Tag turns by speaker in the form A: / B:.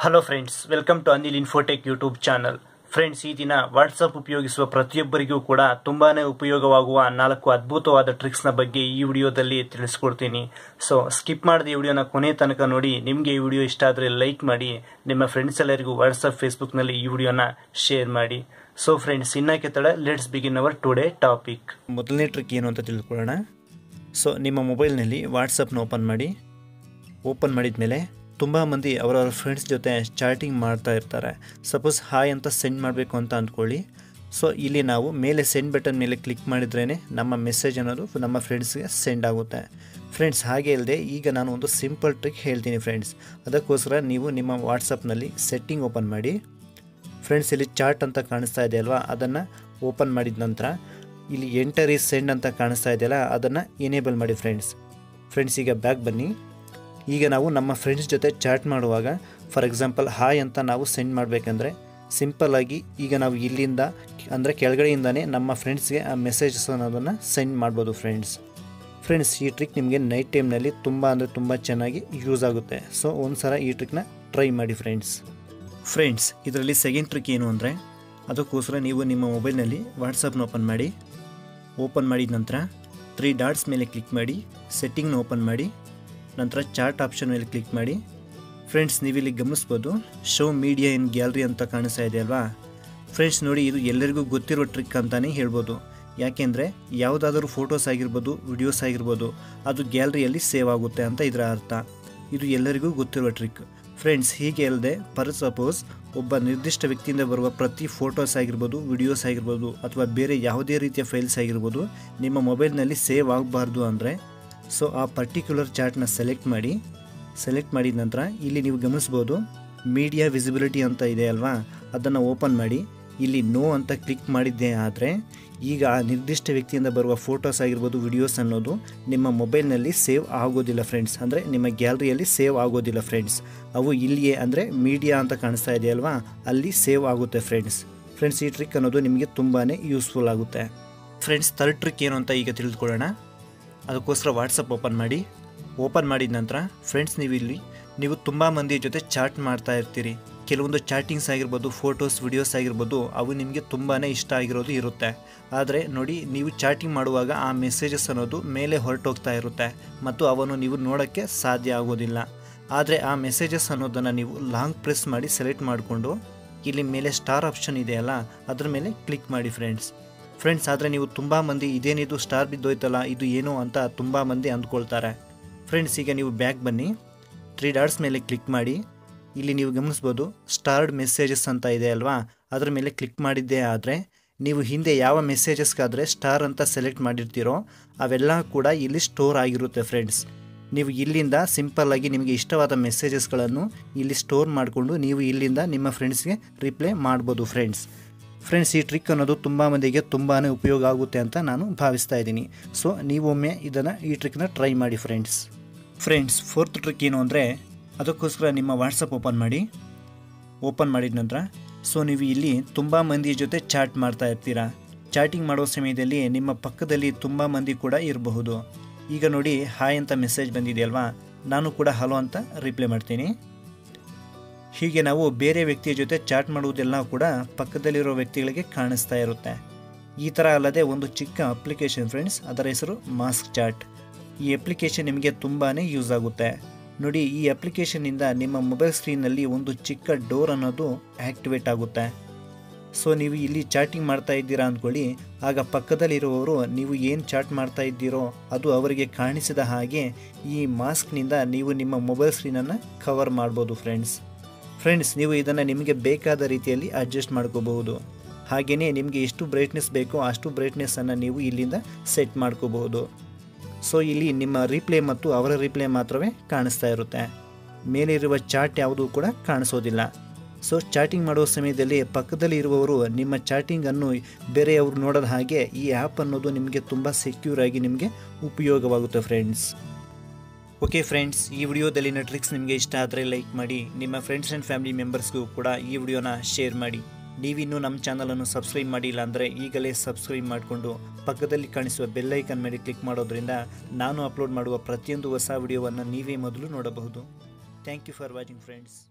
A: hello friends welcome to Anil Infotech YouTube channel friends ಈ ದಿನ WhatsApp ಉಪಯೋಗಿಸುವ ಪ್ರತಿಯೊಬ್ಬರಿಗೂ ಕೂಡ ತುಂಬಾನೇ ಉಪಯೋಗವಾಗುವ ನಾಲ್ಕು ಅದ್ಭುತವಾದ ಟ್ರಿಕ್ಸ್ನ ಬಗ್ಗೆ ಈ ವಿಡಿಯೋದಲ್ಲಿ ತಿಳಿಸ್ಕೊಡ್ತೀನಿ ಸೊ ಸ್ಕಿಪ್ ಮಾಡದೆ ಈ ವಿಡಿಯೋನ ಕೊನೆ ತನಕ ನೋಡಿ ನಿಮಗೆ ಈ ವಿಡಿಯೋ ಇಷ್ಟ ಆದರೆ ಲೈಕ್ ಮಾಡಿ ನಿಮ್ಮ ಫ್ರೆಂಡ್ಸ್ ಎಲ್ಲರಿಗೂ ವಾಟ್ಸಪ್ ಫೇಸ್ಬುಕ್ನಲ್ಲಿ ಈ ವಿಡಿಯೋನ ಶೇರ್ ಮಾಡಿ ಸೊ ಫ್ರೆಂಡ್ಸ್ ಇನ್ನಕ್ಕೆ ತಡ let's begin our today topic ಮೊದಲನೇ ಟ್ರಿಕ್ ಏನು ಅಂತ ತಿಳ್ಕೊಳ್ಳೋಣ ಸೊ ನಿಮ್ಮ ಮೊಬೈಲ್ನಲ್ಲಿ ವಾಟ್ಸಪ್ನ ಓಪನ್ ಮಾಡಿ ಓಪನ್ ಮಾಡಿದ ಮೇಲೆ ತುಂಬ ಮಂದಿ ಅವರವರ ಫ್ರೆಂಡ್ಸ್ ಜೊತೆ ಚಾಟಿಂಗ್ ಮಾಡ್ತಾ ಇರ್ತಾರೆ ಸಪೋಸ್ ಹಾಯ್ ಅಂತ ಸೆಂಡ್ ಮಾಡಬೇಕು ಅಂತ ಅಂದ್ಕೊಳ್ಳಿ ಸೊ ಇಲ್ಲಿ ನಾವು ಮೇಲೆ ಸೆಂಡ್ ಬಟನ್ ಮೇಲೆ ಕ್ಲಿಕ್ ಮಾಡಿದ್ರೇ ನಮ್ಮ ಮೆಸೇಜ್ ಅನ್ನೋದು ನಮ್ಮ ಫ್ರೆಂಡ್ಸ್ಗೆ ಸೆಂಡ್ ಆಗುತ್ತೆ ಫ್ರೆಂಡ್ಸ್ ಹಾಗೆ ಇಲ್ಲದೆ ಈಗ ನಾನು ಒಂದು ಸಿಂಪಲ್ ಟ್ರಿಕ್ ಹೇಳ್ತೀನಿ ಫ್ರೆಂಡ್ಸ್ ಅದಕ್ಕೋಸ್ಕರ ನೀವು ನಿಮ್ಮ ವಾಟ್ಸಪ್ನಲ್ಲಿ ಸೆಟ್ಟಿಂಗ್ ಓಪನ್ ಮಾಡಿ ಫ್ರೆಂಡ್ಸ್ ಇಲ್ಲಿ ಚಾರ್ಟ್ ಅಂತ ಕಾಣಿಸ್ತಾ ಇದೆ ಅಲ್ವಾ ಅದನ್ನು ಓಪನ್ ಮಾಡಿದ ನಂತರ ಇಲ್ಲಿ ಎಂಟರ್ ಈಸ್ ಸೆಂಡ್ ಅಂತ ಕಾಣಿಸ್ತಾ ಇದೆಯಲ್ಲ ಅದನ್ನು ಎನೇಬಲ್ ಮಾಡಿ ಫ್ರೆಂಡ್ಸ್ ಫ್ರೆಂಡ್ಸ್ ಈಗ ಬ್ಯಾಕ್ ಬನ್ನಿ ಈಗ ನಾವು ನಮ್ಮ ಫ್ರೆಂಡ್ಸ್ ಜೊತೆ ಚಾಟ್ ಮಾಡುವಾಗ ಫಾರ್ ಎಕ್ಸಾಂಪಲ್ ಹಾಯ್ ಅಂತ ನಾವು ಸೆಂಡ್ ಮಾಡಬೇಕಂದ್ರೆ ಸಿಂಪಲ್ಲಾಗಿ ಈಗ ನಾವು ಇಲ್ಲಿಂದ ಅಂದರೆ ಕೆಳಗಡೆಯಿಂದನೇ ನಮ್ಮ ಫ್ರೆಂಡ್ಸ್ಗೆ ಆ ಮೆಸೇಜಸ್ ಅನ್ನೋದನ್ನು ಸೆಂಡ್ ಮಾಡ್ಬೋದು ಫ್ರೆಂಡ್ಸ್ ಫ್ರೆಂಡ್ಸ್ ಈ ಟ್ರಿಕ್ ನಿಮಗೆ ನೈಟ್ ಟೈಮ್ನಲ್ಲಿ ತುಂಬ ಅಂದರೆ ತುಂಬ ಚೆನ್ನಾಗಿ ಯೂಸ್ ಆಗುತ್ತೆ ಸೊ ಒಂದು ಸಲ ಈ ಟ್ರಿಕ್ನ ಟ್ರೈ ಮಾಡಿ ಫ್ರೆಂಡ್ಸ್ ಫ್ರೆಂಡ್ಸ್ ಇದರಲ್ಲಿ ಸೆಕೆಂಡ್ ಟ್ರಿಕ್ ಏನು ಅಂದರೆ ಅದಕ್ಕೋಸ್ಕರ ನೀವು ನಿಮ್ಮ ಮೊಬೈಲ್ನಲ್ಲಿ ವಾಟ್ಸಪ್ನ ಓಪನ್ ಮಾಡಿ ಓಪನ್ ಮಾಡಿದ ನಂತರ ತ್ರೀ ಡಾಟ್ಸ್ ಮೇಲೆ ಕ್ಲಿಕ್ ಮಾಡಿ ಸೆಟ್ಟಿಂಗ್ನ ಓಪನ್ ಮಾಡಿ ನಂತರ ಚಾರ್ಟ್ ಆಪ್ಷನ್ ಮೇಲೆ ಕ್ಲಿಕ್ ಮಾಡಿ ಫ್ರೆಂಡ್ಸ್ ನೀವಿಲ್ಲಿ ಗಮನಿಸ್ಬೋದು ಶೋ ಮೀಡಿಯಾ ಇನ್ ಗ್ಯಾಲರಿ ಅಂತ ಕಾಣಿಸ್ತಾ ಇದೆ ಅಲ್ವಾ ಫ್ರೆಂಡ್ಸ್ ನೋಡಿ ಇದು ಎಲ್ಲರಿಗೂ ಗೊತ್ತಿರೋ ಟ್ರಿಕ್ ಅಂತಲೇ ಹೇಳ್ಬೋದು ಯಾಕೆಂದರೆ ಯಾವುದಾದ್ರೂ ಫೋಟೋಸ್ ಆಗಿರ್ಬೋದು ವಿಡಿಯೋಸ್ ಆಗಿರ್ಬೋದು ಅದು ಗ್ಯಾಲರಿಯಲ್ಲಿ ಸೇವ್ ಆಗುತ್ತೆ ಅಂತ ಇದರ ಅರ್ಥ ಇದು ಎಲ್ಲರಿಗೂ ಗೊತ್ತಿರುವ ಟ್ರಿಕ್ ಫ್ರೆಂಡ್ಸ್ ಹೀಗೆ ಅಲ್ಲದೆ ಪರ್ ಸಪೋಸ್ ಒಬ್ಬ ನಿರ್ದಿಷ್ಟ ವ್ಯಕ್ತಿಯಿಂದ ಬರುವ ಪ್ರತಿ ಫೋಟೋಸ್ ಆಗಿರ್ಬೋದು ವಿಡಿಯೋಸ್ ಆಗಿರ್ಬೋದು ಅಥವಾ ಬೇರೆ ಯಾವುದೇ ರೀತಿಯ ಫೈಲ್ಸ್ ಆಗಿರ್ಬೋದು ನಿಮ್ಮ ಮೊಬೈಲ್ನಲ್ಲಿ ಸೇವ್ ಆಗಬಾರ್ದು ಅಂದರೆ ಸೊ ಆ ಪರ್ಟಿಕ್ಯುಲರ್ ಚಾರ್ಟ್ನ ಸೆಲೆಕ್ಟ್ ಮಾಡಿ ಸೆಲೆಕ್ಟ್ ಮಾಡಿದ ನಂತರ ಇಲ್ಲಿ ನೀವು ಗಮನಿಸ್ಬೋದು ಮೀಡಿಯಾ ವಿಸಿಬಿಲಿಟಿ ಅಂತ ಇದೆ ಅಲ್ವಾ ಅದನ್ನು ಓಪನ್ ಮಾಡಿ ಇಲ್ಲಿ ನೋ ಅಂತ ಕ್ಲಿಕ್ ಮಾಡಿದ್ದೇ ಆದರೆ ಈಗ ಆ ನಿರ್ದಿಷ್ಟ ವ್ಯಕ್ತಿಯಿಂದ ಬರುವ ಫೋಟೋಸ್ ಆಗಿರ್ಬೋದು ವಿಡಿಯೋಸ್ ಅನ್ನೋದು ನಿಮ್ಮ ಮೊಬೈಲ್ನಲ್ಲಿ ಸೇವ್ ಆಗೋದಿಲ್ಲ ಫ್ರೆಂಡ್ಸ್ ಅಂದರೆ ನಿಮ್ಮ ಗ್ಯಾಲರಿಯಲ್ಲಿ ಸೇವ್ ಆಗೋದಿಲ್ಲ ಫ್ರೆಂಡ್ಸ್ ಅವು ಇಲ್ಲಿಯೇ ಅಂದರೆ ಮೀಡಿಯಾ ಅಂತ ಕಾಣಿಸ್ತಾ ಇದೆಯಲ್ವಾ ಅಲ್ಲಿ ಸೇವ್ ಆಗುತ್ತೆ ಫ್ರೆಂಡ್ಸ್ ಫ್ರೆಂಡ್ಸ್ ಈ ಟ್ರಿಕ್ ಅನ್ನೋದು ನಿಮಗೆ ತುಂಬಾ ಯೂಸ್ಫುಲ್ ಆಗುತ್ತೆ ಫ್ರೆಂಡ್ಸ್ ಥರ್ಡ್ ಟ್ರಿಕ್ ಏನು ಅಂತ ಈಗ ತಿಳಿದುಕೊಳ್ಳೋಣ ಅದಕ್ಕೋಸ್ಕರ ವಾಟ್ಸಪ್ ಓಪನ್ ಮಾಡಿ ಓಪನ್ ಮಾಡಿದ ನಂತರ ಫ್ರೆಂಡ್ಸ್ ನೀವು ಇಲ್ಲಿ ನೀವು ತುಂಬ ಮಂದಿ ಜೊತೆ ಚಾಟ್ ಮಾಡ್ತಾ ಇರ್ತೀರಿ ಕೆಲವೊಂದು ಚಾಟಿಂಗ್ಸ್ ಆಗಿರ್ಬೋದು ಫೋಟೋಸ್ ವಿಡಿಯೋಸ್ ಆಗಿರ್ಬೋದು ಅವು ನಿಮಗೆ ತುಂಬಾ ಇಷ್ಟ ಆಗಿರೋದು ಇರುತ್ತೆ ಆದರೆ ನೋಡಿ ನೀವು ಚಾಟಿಂಗ್ ಮಾಡುವಾಗ ಆ ಮೆಸೇಜಸ್ ಅನ್ನೋದು ಮೇಲೆ ಹೊರಟೋಗ್ತಾ ಇರುತ್ತೆ ಮತ್ತು ಅವನ್ನು ನೀವು ನೋಡೋಕ್ಕೆ ಸಾಧ್ಯ ಆಗೋದಿಲ್ಲ ಆದರೆ ಆ ಮೆಸೇಜಸ್ ಅನ್ನೋದನ್ನು ನೀವು ಲಾಂಗ್ ಪ್ರೆಸ್ ಮಾಡಿ ಸೆಲೆಕ್ಟ್ ಮಾಡಿಕೊಂಡು ಇಲ್ಲಿ ಮೇಲೆ ಸ್ಟಾರ್ ಆಪ್ಷನ್ ಇದೆಯಲ್ಲ ಅದ್ರ ಮೇಲೆ ಕ್ಲಿಕ್ ಮಾಡಿ ಫ್ರೆಂಡ್ಸ್ ಫ್ರೆಂಡ್ಸ್ ಆದರೆ ನೀವು ತುಂಬ ಮಂದಿ ಇದೇನಿದು ಸ್ಟಾರ್ ಬಿದ್ದೋಯ್ತಲ್ಲ ಇದು ಏನು ಅಂತ ತುಂಬ ಮಂದಿ ಅಂದ್ಕೊಳ್ತಾರೆ ಫ್ರೆಂಡ್ಸ್ ಈಗ ನೀವು ಬ್ಯಾಕ್ ಬನ್ನಿ ತ್ರೀ ಡಾಟ್ಸ್ ಮೇಲೆ ಕ್ಲಿಕ್ ಮಾಡಿ ಇಲ್ಲಿ ನೀವು ಗಮನಿಸ್ಬೋದು ಸ್ಟಾರ್ಡ್ ಮೆಸೇಜಸ್ ಅಂತ ಇದೆ ಅಲ್ವಾ ಅದರ ಮೇಲೆ ಕ್ಲಿಕ್ ಮಾಡಿದ್ದೇ ಆದರೆ ನೀವು ಹಿಂದೆ ಯಾವ ಮೆಸೇಜಸ್ಗಾದರೆ ಸ್ಟಾರ್ ಅಂತ ಸೆಲೆಕ್ಟ್ ಮಾಡಿರ್ತೀರೋ ಅವೆಲ್ಲ ಕೂಡ ಇಲ್ಲಿ ಸ್ಟೋರ್ ಆಗಿರುತ್ತೆ ಫ್ರೆಂಡ್ಸ್ ನೀವು ಇಲ್ಲಿಂದ ಸಿಂಪಲ್ಲಾಗಿ ನಿಮಗೆ ಇಷ್ಟವಾದ ಮೆಸೇಜಸ್ಗಳನ್ನು ಇಲ್ಲಿ ಸ್ಟೋರ್ ಮಾಡಿಕೊಂಡು ನೀವು ಇಲ್ಲಿಂದ ನಿಮ್ಮ ಫ್ರೆಂಡ್ಸ್ಗೆ ರಿಪ್ಲೈ ಮಾಡ್ಬೋದು ಫ್ರೆಂಡ್ಸ್ ಫ್ರೆಂಡ್ಸ್ ಈ ಟ್ರಿಕ್ ಅನ್ನೋದು ತುಂಬ ಮಂದಿಗೆ ತುಂಬಾ ಉಪಯೋಗ ಆಗುತ್ತೆ ಅಂತ ನಾನು ಭಾವಿಸ್ತಾ ಇದ್ದೀನಿ ಸೊ ನೀವೊಮ್ಮೆ ಇದನ್ನು ಈ ಟ್ರಿಕ್ನ ಟ್ರೈ ಮಾಡಿ ಫ್ರೆಂಡ್ಸ್ ಫ್ರೆಂಡ್ಸ್ ಫೋರ್ತ್ ಟ್ರಿಕ್ ಏನು ಅಂದರೆ ಅದಕ್ಕೋಸ್ಕರ ನಿಮ್ಮ ವಾಟ್ಸಪ್ ಓಪನ್ ಮಾಡಿ ಓಪನ್ ಮಾಡಿದ ನಂತರ ಸೊ ನೀವು ಇಲ್ಲಿ ತುಂಬ ಮಂದಿ ಜೊತೆ ಚಾಟ್ ಮಾಡ್ತಾ ಇರ್ತೀರಾ ಚಾಟಿಂಗ್ ಮಾಡೋ ಸಮಯದಲ್ಲಿ ನಿಮ್ಮ ಪಕ್ಕದಲ್ಲಿ ತುಂಬ ಮಂದಿ ಕೂಡ ಇರಬಹುದು ಈಗ ನೋಡಿ ಹಾಯ್ ಅಂತ ಮೆಸೇಜ್ ಬಂದಿದೆಯಲ್ವಾ ನಾನು ಕೂಡ ಹಲೋ ಅಂತ ರಿಪ್ಲೈ ಮಾಡ್ತೀನಿ ಹೀಗೆ ನಾವು ಬೇರೆ ವ್ಯಕ್ತಿಯ ಜೊತೆ ಚಾಟ್ ಮಾಡುವುದೆಲ್ಲ ಕೂಡ ಪಕ್ಕದಲ್ಲಿರೋ ವ್ಯಕ್ತಿಗಳಿಗೆ ಕಾಣಿಸ್ತಾ ಇರುತ್ತೆ ಈ ಥರ ಅಲ್ಲದೆ ಒಂದು ಚಿಕ್ಕ ಅಪ್ಲಿಕೇಶನ್ ಫ್ರೆಂಡ್ಸ್ ಅದರ ಹೆಸರು ಮಾಸ್ಕ್ ಚಾಟ್ ಈ ಅಪ್ಲಿಕೇಶನ್ ನಿಮಗೆ ತುಂಬಾ ಯೂಸ್ ಆಗುತ್ತೆ ನೋಡಿ ಈ ಅಪ್ಲಿಕೇಶನ್ನಿಂದ ನಿಮ್ಮ ಮೊಬೈಲ್ ಸ್ಕ್ರೀನ್ನಲ್ಲಿ ಒಂದು ಚಿಕ್ಕ ಡೋರ್ ಅನ್ನೋದು ಆ್ಯಕ್ಟಿವೇಟ್ ಆಗುತ್ತೆ ಸೊ ನೀವು ಇಲ್ಲಿ ಚಾಟಿಂಗ್ ಮಾಡ್ತಾ ಇದ್ದೀರಾ ಅಂದ್ಕೊಳ್ಳಿ ಆಗ ಪಕ್ಕದಲ್ಲಿರುವವರು ನೀವು ಏನು ಚಾಟ್ ಮಾಡ್ತಾ ಇದ್ದೀರೋ ಅದು ಅವರಿಗೆ ಕಾಣಿಸಿದ ಹಾಗೆ ಈ ಮಾಸ್ಕ್ನಿಂದ ನೀವು ನಿಮ್ಮ ಮೊಬೈಲ್ ಸ್ಕ್ರೀನನ್ನು ಕವರ್ ಮಾಡ್ಬೋದು ಫ್ರೆಂಡ್ಸ್ ಫ್ರೆಂಡ್ಸ್ ನೀವು ಇದನ್ನು ನಿಮಗೆ ಬೇಕಾದ ರೀತಿಯಲ್ಲಿ ಅಡ್ಜಸ್ಟ್ ಮಾಡ್ಕೋಬಹುದು ಹಾಗೆಯೇ ನಿಮಗೆ ಎಷ್ಟು ಬ್ರೈಟ್ನೆಸ್ ಬೇಕೋ ಅಷ್ಟು ಬ್ರೈಟ್ನೆಸ್ಸನ್ನು ನೀವು ಇಲ್ಲಿಂದ ಸೆಟ್ ಮಾಡ್ಕೋಬಹುದು ಸೊ ಇಲ್ಲಿ ನಿಮ್ಮ ರಿಪ್ಲೈ ಮತ್ತು ಅವರ ರಿಪ್ಲೈ ಮಾತ್ರವೇ ಕಾಣಿಸ್ತಾ ಇರುತ್ತೆ ಮೇಲಿರುವ ಚಾಟ್ ಯಾವುದೂ ಕೂಡ ಕಾಣಿಸೋದಿಲ್ಲ ಸೊ ಚಾಟಿಂಗ್ ಮಾಡುವ ಸಮಯದಲ್ಲಿ ಪಕ್ಕದಲ್ಲಿ ಇರುವವರು ನಿಮ್ಮ ಚಾಟಿಂಗನ್ನು ಬೇರೆಯವರು ನೋಡೋದ ಹಾಗೆ ಈ ಆ್ಯಪ್ ಅನ್ನೋದು ನಿಮಗೆ ತುಂಬ ಸೆಕ್ಯೂರ್ ಆಗಿ ನಿಮಗೆ ಉಪಯೋಗವಾಗುತ್ತೆ ಫ್ರೆಂಡ್ಸ್ ಓಕೆ ಫ್ರೆಂಡ್ಸ್ ಈ ವಿಡಿಯೋದಲ್ಲಿನ ಟ್ರಿಕ್ಸ್ ನಿಮಗೆ ಇಷ್ಟ ಆದರೆ ಲೈಕ್ ಮಾಡಿ ನಿಮ್ಮ ಫ್ರೆಂಡ್ಸ್ ಆ್ಯಂಡ್ ಫ್ಯಾಮಿಲಿ ಮೆಂಬರ್ಸ್ಗೂ ಕೂಡ ಈ ವಿಡಿಯೋನ ಶೇರ್ ಮಾಡಿ ನೀವಿನ್ನೂ ನಮ್ಮ ಚಾನಲನ್ನು ಸಬ್ಸ್ಕ್ರೈಬ್ ಮಾಡಿಲ್ಲ ಅಂದರೆ ಈಗಲೇ ಸಬ್ಸ್ಕ್ರೈಬ್ ಮಾಡಿಕೊಂಡು ಪಕ್ಕದಲ್ಲಿ ಕಾಣಿಸುವ ಬೆಲ್ಲೈಕನ್ ಮೇಲೆ ಕ್ಲಿಕ್ ಮಾಡೋದ್ರಿಂದ ನಾನು ಅಪ್ಲೋಡ್ ಮಾಡುವ ಪ್ರತಿಯೊಂದು ಹೊಸ ವಿಡಿಯೋವನ್ನು ನೀವೇ ಮೊದಲು ನೋಡಬಹುದು thank you for watching friends